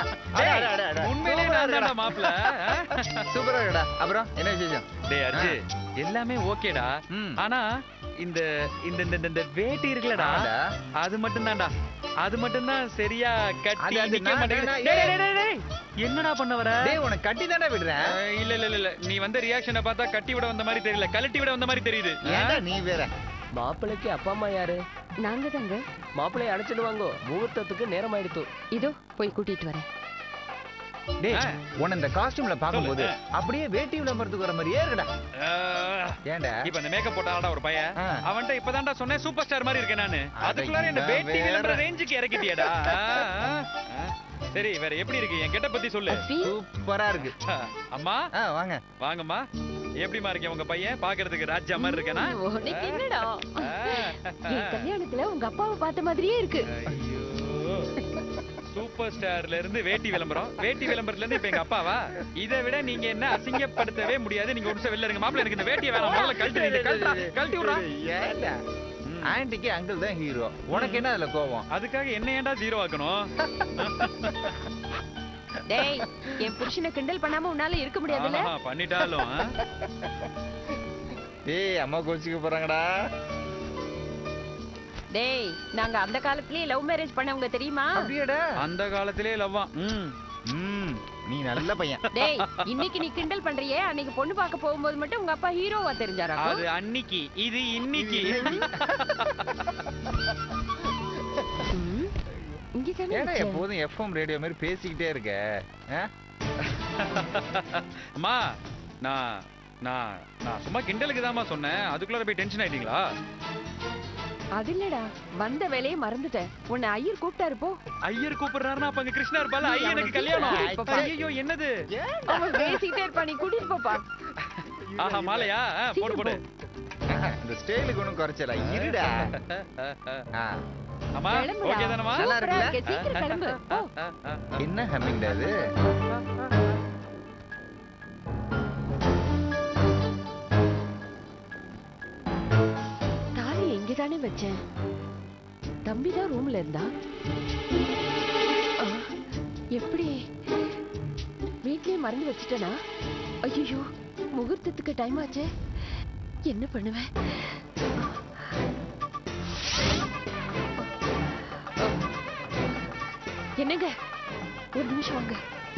டேய், உண்மையிலேயே நான் தான்டா மாப்பிள சூப்பரா இருக்கடா அப்புறம் என்ன விசேஷம் டேய் அர்ஜு எல்லாமே ஓகேடா ம். ஆனா இந்த இந்த இந்த- இந்த- இந்த வேட்டி இருக்குல்லடா ஆமாடா. அது மட்டும் தான்டா அது மட்டும் தான் சரியா கட்டி அது- அது நிக்க நான்- மாட்டேங்குது நான் டேய், ஏன்? டேய், டேய், டேய். என்னடா பண்ண வர டேய் உனக்கு கட்டி தானே விடுறேன் அஹ், இல்ல இல்ல இல்ல, இல்ல நீ வந்த ரியாக்ஷனை பார்த்தா கட்டி விட வந்த மாதிரி தெரியல கழட்டி விட வந்த மாதிரி தெரியுது ஏன்டா நீ வேற மாப்பிள்ளைக்கு அப்பா அம்மா யாரு நாங்க தாங்க மாப்பிள்ளைய அழைச்சிட்டு வாங்கோ முகூர்த்தத்துக்கு நேரம் ஆயிடுத்து இதோ போய் கூட்டிட்டு வரேன் டேய் ஆ. உன்னை இந்த காஸ்டியூம்ல பாக்கும்போது சொல்லு. அப்படியே வேட்டி விளம்பரத்துக்கு வர மாதிரியே இருக்குடா அஹ், ஏன்டா இப்ப இந்த மேக்கப் போட்டாடா ஒரு பையன் ஆ. அவன்கிட்ட இப்பதான்டா சொன்னேன் சூப்பர் ஸ்டார் மாதிரி இருக்கேன் நானு அட அதுக்குள்ளார என்ன இவன் வேட்டி வேற. விளம்பர ரேஞ்சுக்கு இறக்கிட்டியடா ஆ, ஆ, ஆ. சரி வேற எப்படி இருக்கு என் கெட்ட பத்தி சொல்லு அஸ்வி சூப்பரா இருக்கு அம்மா ஆ வாங்க வாங்கம்மா எப்படிமா இருக்கேன் உங்க பையன் பாக்குறதுக்கு ராஜா மாதிரி இருக்கேனா உனக்கு என்னடா என் கல்யாணத்துல உங்க அப்பாவை பார்த்த மாதிரியே இருக்கு ஐயோ சூப்பர் ஸ்டார்ல இருந்து வேட்டி விளம்பரம் வேட்டி விளம்பரத்துல இருந்து இப்ப எங்க அப்பாவா இதை விட நீங்க என்ன அசிங்கப்படுத்தவே முடியாது நீங்க ஒரு நிமிஷம் வெளில இருங்க மாப்பிள்ள எனக்கு இந்த வேட்டியை வேணாம் முதல்ல கழட்டி வைங்க. கழட்டுடா, கழட்டி விடுறா ஏன்டா ம். ஆன்ட்டிக்கு அங்கிள் தான் ஹீரோ உனக்கு என்ன அதுல கோவம் அதுக்காக என்ன ஏன்டா ஜீரோ ஆக்கணும் டேய் என் புருஷனை கிண்டல் பண்ணாம உன்னால இருக்க முடியாதுல்ல ஆஹா, பண்ணிட்டாலும் ஆ? ஏய் அம்மா கோச்சிக்க போறாங்கடா டேய் நாங்க அந்த காலத்திலேயே லவ் மேரேஜ் பண்ணவங்க தெரியுமா அப்படியேடா அந்த காலத்திலே லவ்வா ம் ம் நீ நல்ல பையன் டேய் இன்னைக்கு நீ கிண்டல் பண்றியே அன்னைக்கு பொண்ணு பார்க்க போகும்போது மட்டும் உங்க அப்பா ஹீரோவா தெரிஞ்சாரா அது அன்னிக்கு இது இன்னைக்கு ம், இங்கதானே ஏடா வச்சேன். எப்போதும் எஃப்எம் ரேடியோ மாதிரி பேசிக்கிட்டே இருக்க ஆ? அம்மா நான் நான் நான் சும்மா கிண்டலுக்கு தாம்மா சொன்னேன் அதுக்குள்ளார போய் டென்ஷன் ஆயிட்டீங்களா அது இல்லடா வந்த வேலையை மறந்துட்டேன் உன்னை ஐயர் கூப்பிட்டாரு போ ஐயர் கூப்பிடுறாருன்னா அப்ப அங்க கிருஷ்ணா இருப்பால நீ ஐயனுக்கு அவனை கல்யாணம் சீக்கிரம் கூட்டிட்டு போப்பா. ஐயோ என்னது அவன் பேசிக்கிட்டே இருப்பா நீ கூட்டிட்டு போப்பா ஆஹா மாலையா ஆ, போடு போடு இந்த ஸ்டைலுக்கு ஒன்றும் குறைச்சல இருடா ஆ. அம்மா கிளம்புடா. ஓகே தானம்மா நல்லா சூப்பரா இருக்குல்ல? இருக்கே, சீக்கிரம் கிளம்பு போ. ஆ, ஆ, ஆ. என்ன ஹம்மிங்டா இது தாலி எங்கதானே வச்சேன் தம்பி தான் ரூம்ல இருந்தா ஆ, எப்படி வீட்லயே மறந்து வச்சுட்டேனா ஐயோ முகூர்த்தத்துக்கு டைம் ஆச்சே என்ன பண்ணுவேன் என்னங்க ஒரு நிமிஷம் வாங்க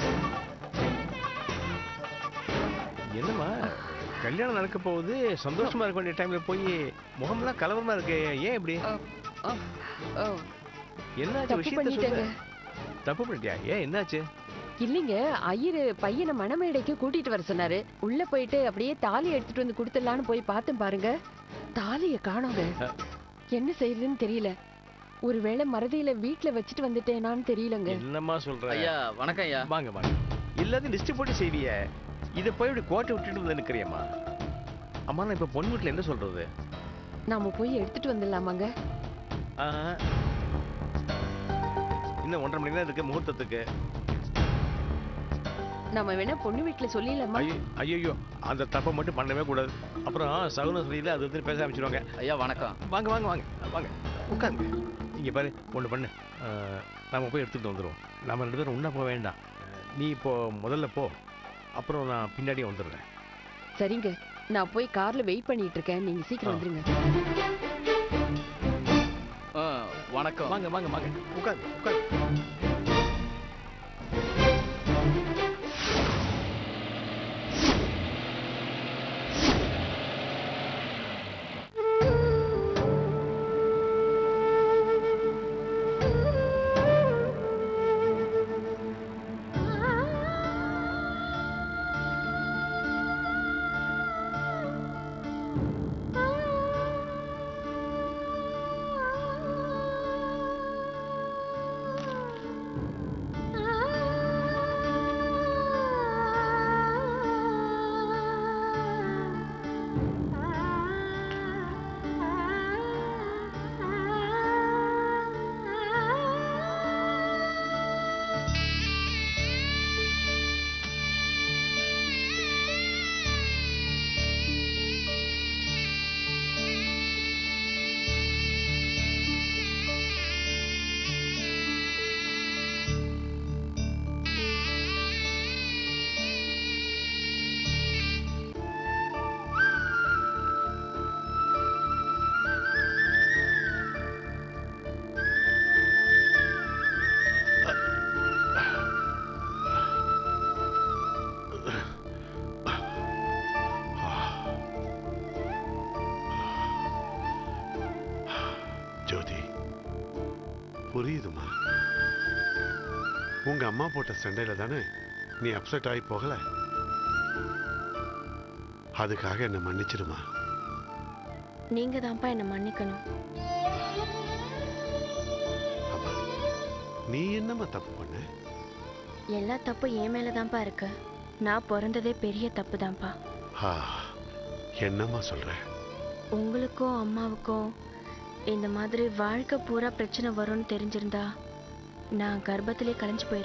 என்னம்மா கல்யாணம் நடக்க போகுது சந்தோஷமா இருக்க வேண்டிய டைம்ல போய் முகம்லாம் கலவரமா இருக்கு ஏன் இப்படி ஓ, என்னாச்சு தப்பு விஷயத்த சொல்லு பண்ணிட்டேங்க தப்பு பண்ணிட்டியா ஏன் என்னாச்சு இல்லைங்க ஐயரு பையனை மணமேடைக்கு கூட்டிட்டு வர சொன்னாரு உள்ள போயிட்டு அப்படியே தாலி எடுத்துட்டு வந்து கொடுத்துடலான்னு போய் பார்த்தேன் பாருங்க தாலிய காணோங்க என்ன செய்யறதுன்னு தெரியல ஒருவேளை மறதியில வீட்ல வச்சுட்டு வந்துட்டேனான்னு தெரியலங்க என்னம்மா சொல்ற ஐயா வணக்கம் ஐயா வாங்க வாங்க எல்லாத்தையும் லிஸ்ட் போட்டு செய்விய இதை போய் இப்படி கோட்டை விட்டுட்டு வந்து நிக்கிறியம்மா அம்மா நான் இப்ப பொண்ணு வீட்டுல என்ன சொல்றது நாம போய் எடுத்துட்டு வந்துடலாமாங்க ஆ. இன்னும் ஒன்றரை மணி நேரம் இருக்கு முகூர்த்தத்துக்கு நாம வேணா பொண்ணு வீட்டுல சொல்லிடலாமா ஐயோ ஐயோ அந்த தப்பை மட்டும் பண்ணவே கூடாது அப்புறம் சகுனம் சொல்லியில அது வந்து பேச ஆரம்பிச்சிருவாங்க ஐயா வணக்கம் வாங்க வாங்க வாங்க வாங்க உட்காருங்க இங்க பாரு ஒன்று பண்ணு ஆ, நாம போய் எடுத்துட்டு வந்துடுவோம் நாம ரெண்டு பேரும் உண்ணா போக வேண்டாம் நீ இப்போ முதல்ல போ அப்புறம் நான் பின்னாடியே வந்துடுறேன் சரிங்க நான் போய் கார்ல வெயிட் பண்ணிட்டு இருக்கேன் நீங்க சீக்கிரம் ஆ. வந்துருங்க ஆ, வணக்கம் வாங்க வாங்க வாங்க உட்காரு உட்காரு புரியுதுமா உங்க அம்மா போட்ட சண்டையில தானே நீ அப்செட் ஆகி போகல அதுக்காக என்ன மன்னிச்சிடுமா நீங்க தான்ப்பா என்ன மன்னிக்கணும் அம்மா நீ என்னம்மா தப்பு பண்ண எல்லா தப்பும் என் மேல தான்ப்பா இருக்கு நான் பிறந்ததே பெரிய தப்பு தான்ப்பா ஆ, என்னம்மா சொல்ற உங்களுக்கும் அம்மாவுக்கும் இந்த மாதிரி வாழ்க்கை பூரா பிரச்சனை வரும்னு தெரிஞ்சிருந்தா நான் கர்ப்பத்திலே கலைஞ்சு போயிருப்பேன்